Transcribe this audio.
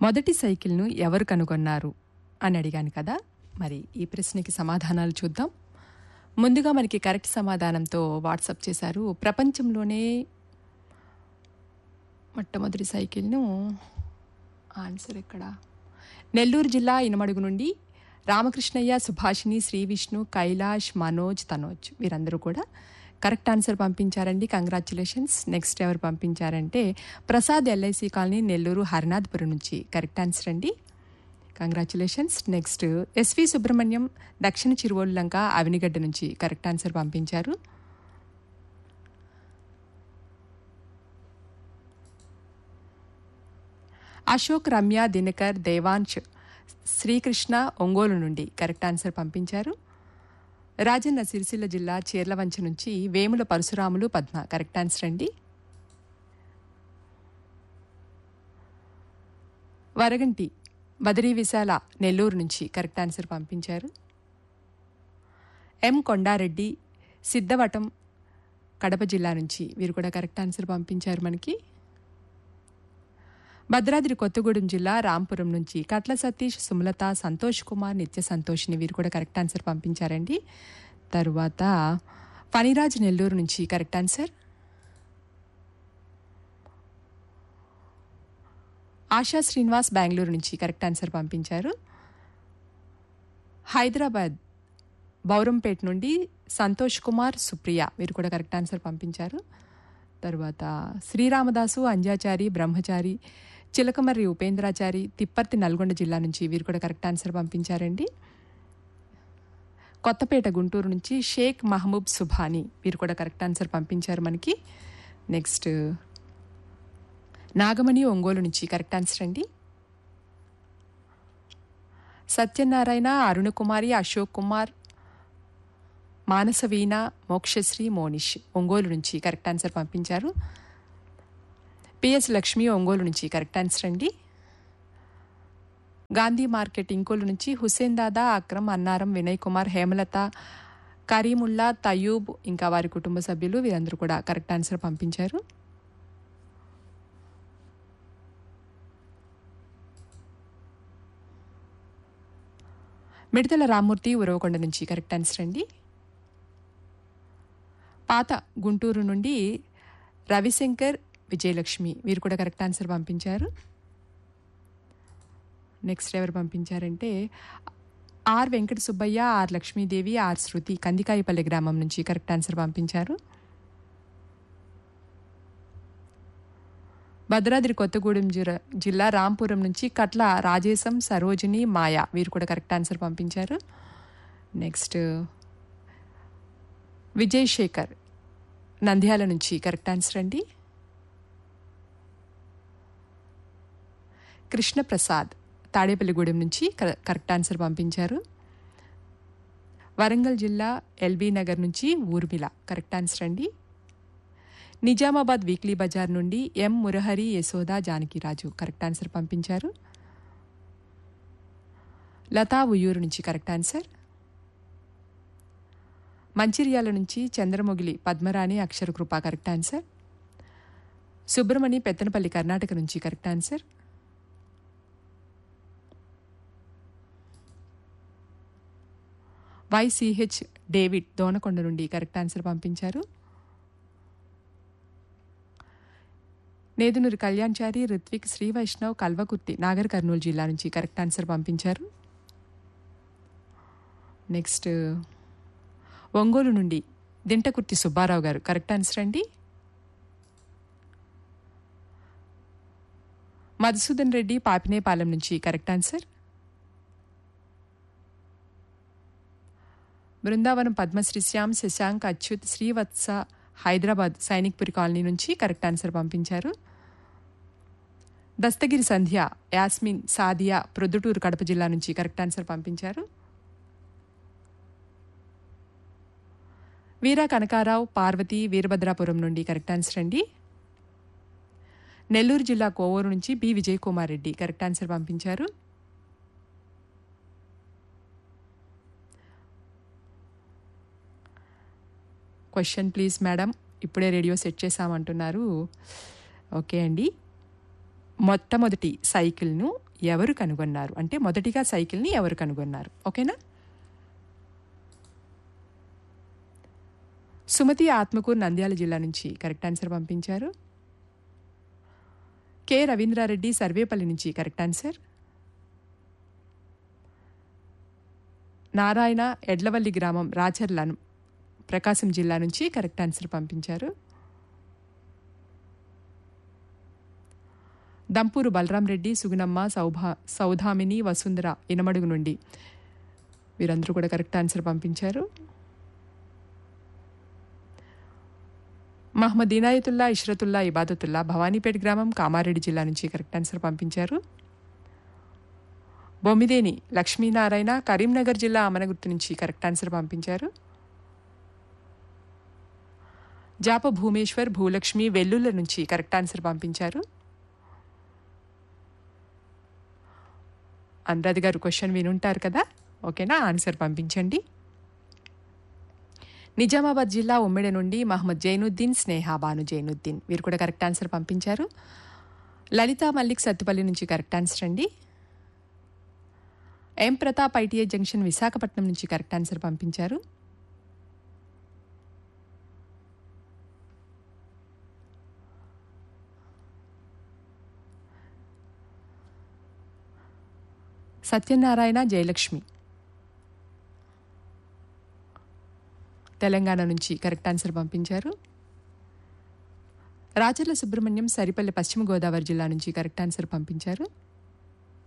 మొదటి సైకిల్ను ఎవరు కనుగొన్నారు అని అడిగాను కదా మరి ఈ ప్రశ్నకి సమాధానాలు చూద్దాం ముందుగా మనకి కరెక్ట్ సమాధానంతో వాట్సప్ చేశారు ప్రపంచంలోనే మొట్టమొదటి సైకిల్ను ఆన్సర్ ఎక్కడ నెల్లూరు జిల్లా ఇనమడుగు నుండి రామకృష్ణయ్య సుభాషిణి శ్రీ విష్ణు కైలాష్ మనోజ్ తనోజ్ వీరందరూ కూడా కరెక్ట్ ఆన్సర్ పంపించారండి కంగ్రాచులేషన్స్ నెక్స్ట్ ఎవరు పంపించారంటే ప్రసాద్ ఎల్ఐసి కాలనీ నెల్లూరు హరినాథ్పురం నుంచి కరెక్ట్ ఆన్సర్ అండి congratulations next SV Subrahmanyam Dakshina Chiruvolu లంక అవినిగడ్డ నుంచి కరెక్ట్ ఆన్సర్ పంపించారు అశోక్ రమ్య దినకర్ దేవాంశ్ శ్రీకృష్ణ ఒంగోలు నుండి కరెక్ట్ ఆన్సర్ పంపించారు రాజన్న సిరిసిల్ల జిల్లా చీర్లవంచ నుంచి వేముల పరశురాములు పద్మ కరెక్ట్ ఆన్సర్ అండి వరగంటి బదరీ విశాల నెల్లూరు నుంచి కరెక్ట్ ఆన్సర్ పంపించారు ఎం కొండారెడ్డి సిద్ధవటం కడప జిల్లా నుంచి వీరు కూడా కరెక్ట్ ఆన్సర్ పంపించారు మనకి భద్రాద్రి కొత్తగూడెం జిల్లా రాంపురం నుంచి కట్ల సతీష్ సుమలత సంతోష్ కుమార్ నిత్య సంతోష్ని వీరు కూడా కరెక్ట్ ఆన్సర్ పంపించారండి తరువాత ఫణిరాజ్ నెల్లూరు నుంచి కరెక్ట్ ఆన్సర్ ఆశా శ్రీనివాస్ బెంగళూరు నుంచి కరెక్ట్ ఆన్సర్ పంపించారు హైదరాబాద్ బౌరంపేట్ నుండి సంతోష్ కుమార్ సుప్రియ వీరు కూడా కరెక్ట్ ఆన్సర్ పంపించారు తర్వాత శ్రీరామదాసు అంజాచారి బ్రహ్మచారి చిలకమర్రి ఉపేంద్రాచారి తిప్పర్తి నల్గొండ జిల్లా నుంచి వీరు కూడా కరెక్ట్ ఆన్సర్ పంపించారండి కొత్తపేట గుంటూరు నుంచి షేక్ మహబూబ్ సుభాని వీరు కూడా కరెక్ట్ ఆన్సర్ పంపించారు మనకి నెక్స్ట్ నాగమణి ఒంగోలు నుంచి కరెక్ట్ ఆన్సర్ అండి సత్యనారాయణ అరుణకుమారి అశోక్ కుమార్ మానసవీణ మోక్షశ్రీ మోనిష్ ఒంగోలు నుంచి కరెక్ట్ ఆన్సర్ పంపించారు పిఎస్ లక్ష్మి ఒంగోలు నుంచి కరెక్ట్ ఆన్సర్ అండి గాంధీ మార్కెట్ ఇంకోలు నుంచి హుసేన్ దాదా అక్రమ్ అన్నారం వినయ్ కుమార్ హేమలత కరీముల్లా తయూబ్ ఇంకా వారి కుటుంబ సభ్యులు వీరందరూ కూడా కరెక్ట్ ఆన్సర్ పంపించారు మిడతల రామ్మూర్తి ఉరవకొండ నుంచి కరెక్ట్ ఆన్సర్ అండి పాత గుంటూరు నుండి రవిశంకర్ విజయలక్ష్మి వీరు కూడా కరెక్ట్ ఆన్సర్ పంపించారు నెక్స్ట్ ఎవరు పంపించారంటే R Venkata Subbaiah R Lakshmidevi R Shruti Kandikayapalli గ్రామం నుంచి కరెక్ట్ ఆన్సర్ పంపించారు భద్రాద్రి కొత్తగూడెం జిల్లా జిల్లా రాంపురం నుంచి కట్ల రాజేశం సరోజిని మాయ వీరు కూడా కరెక్ట్ ఆన్సర్ పంపించారు నెక్స్ట్ విజయ్ శేఖర్ నంద్యాల నుంచి కరెక్ట్ ఆన్సర్ అండి కృష్ణప్రసాద్ తాడేపల్లిగూడెం నుంచి కర- కరెక్ట్ ఆన్సర్ పంపించారు వరంగల్ జిల్లా ఎల్బీ నగర్ నుంచి ఊర్మిళ కరెక్ట్ ఆన్సర్ అండి నిజామాబాద్ వీక్లీ బజార్ నుండి M Murahari Yashoda Janakiraju correct answer పంపించారు లతా ఉయ్యూరు నుంచి కరెక్ట్ ఆన్సర్ మంచిర్యాల నుంచి చంద్రమొగిలి పద్మరాణి అక్షరకృప కరెక్ట్ ఆన్సర్ సుబ్రమణి పెత్తనపల్లి కర్ణాటక నుంచి correct answer YCH David Donakonda నుండి కరెక్ట్ ఆన్సర్ పంపించారు నేదునూరి కళ్యాణ్చారి రిత్విక్ శ్రీ వైష్ణవ్ కల్వకుర్తి నాగర్ కర్నూలు జిల్లా నుంచి కరెక్ట్ ఆన్సర్ పంపించారు నెక్స్ట్ ఒంగోలు నుండి దింటకుర్తి సుబ్బారావు గారు కరెక్ట్ ఆన్సర్ అండి మధుసూదన్ రెడ్డి పాపినేపాలెం నుంచి correct answer Brindavanam Padmasri Shyam Shashank Achyut Srivatsa Hyderabad Sainikpuri colony నుంచి కరెక్ట్ ఆన్సర్ పంపించారు దస్తగిరి సంధ్య యాస్మిన్ సాదియా ప్రొద్దుటూరు కడప జిల్లా నుంచి కరెక్ట్ ఆన్సర్ పంపించారు వీరా కనకారావు పార్వతి వీరభద్రాపురం నుండి కరెక్ట్ ఆన్సర్ అండి నెల్లూరు జిల్లా కోవూరు నుంచి B Vijay Kumar Reddy correct answer పంపించారు క్వశ్చన్ ప్లీజ్ మేడం ఇప్పుడే రేడియో సెట్ చేశామంటున్నారు ఓకే అండి మొట్టమొదటి సైకిల్ను ఎవరు కనుగొన్నారు అంటే మొదటిగా సైకిల్ని ఎవరు కనుగొన్నారు ఓకేనా సుమతి ఆత్మకూరు నంద్యాల జిల్లా నుంచి కరెక్ట్ ఆన్సర్ పంపించారు కె రవీంద్రారెడ్డి సర్వేపల్లి నుంచి కరెక్ట్ ఆన్సర్ నారాయణ ఎడ్లవల్లి గ్రామం రాచర్లను ప్రకాశం జిల్లా నుంచి కరెక్ట్ ఆన్సర్ పంపించారు దంపూరు బలరాం రెడ్డి సుగుణమ్మ సౌభా సౌధామిని వసుంధర ఇనమడుగు నుండి వీరందరూ కూడా కరెక్ట్ ఆన్సర్ పంపించారు మహమ్మద్ ఇనాయతుల్లా ఇష్రతుల్లా ఇబాదతుల్లా భవానీపేట గ్రామం కామారెడ్డి జిల్లా నుంచి కరెక్ట్ ఆన్సర్ పంపించారు బొమ్మిదేని లక్ష్మీనారాయణ కరీంనగర్ జిల్లా అమనగుర్తు నుంచి కరెక్ట్ ఆన్సర్ పంపించారు జాప భూమేశ్వర్ భూలక్ష్మి వెల్లుల నుంచి కరెక్ట్ ఆన్సర్ పంపించారు అనురాధ్ గారు క్వశ్చన్ వినుంటారు కదా ఓకేనా ఆన్సర్ పంపించండి నిజామాబాద్ జిల్లా ఉమ్మెడ నుండి మహమ్మద్ జైనుద్దీన్ స్నేహ బాను జైనుద్దీన్ వీరు కూడా కరెక్ట్ ఆన్సర్ పంపించారు లలిత మల్లిక్ సత్తుపల్లి నుంచి కరెక్ట్ ఆన్సర్ అండి M Pratap ITI junction Visakhapatnam నుంచి కరెక్ట్ ఆన్సర్ పంపించారు సత్యనారాయణ జయలక్ష్మి తెలంగాణ నుంచి కరెక్ట్ ఆన్సర్ పంపించారు రాచర్ల సుబ్రహ్మణ్యం సరిపల్లి పశ్చిమ గోదావరి జిల్లా నుంచి కరెక్ట్ ఆన్సర్ పంపించారు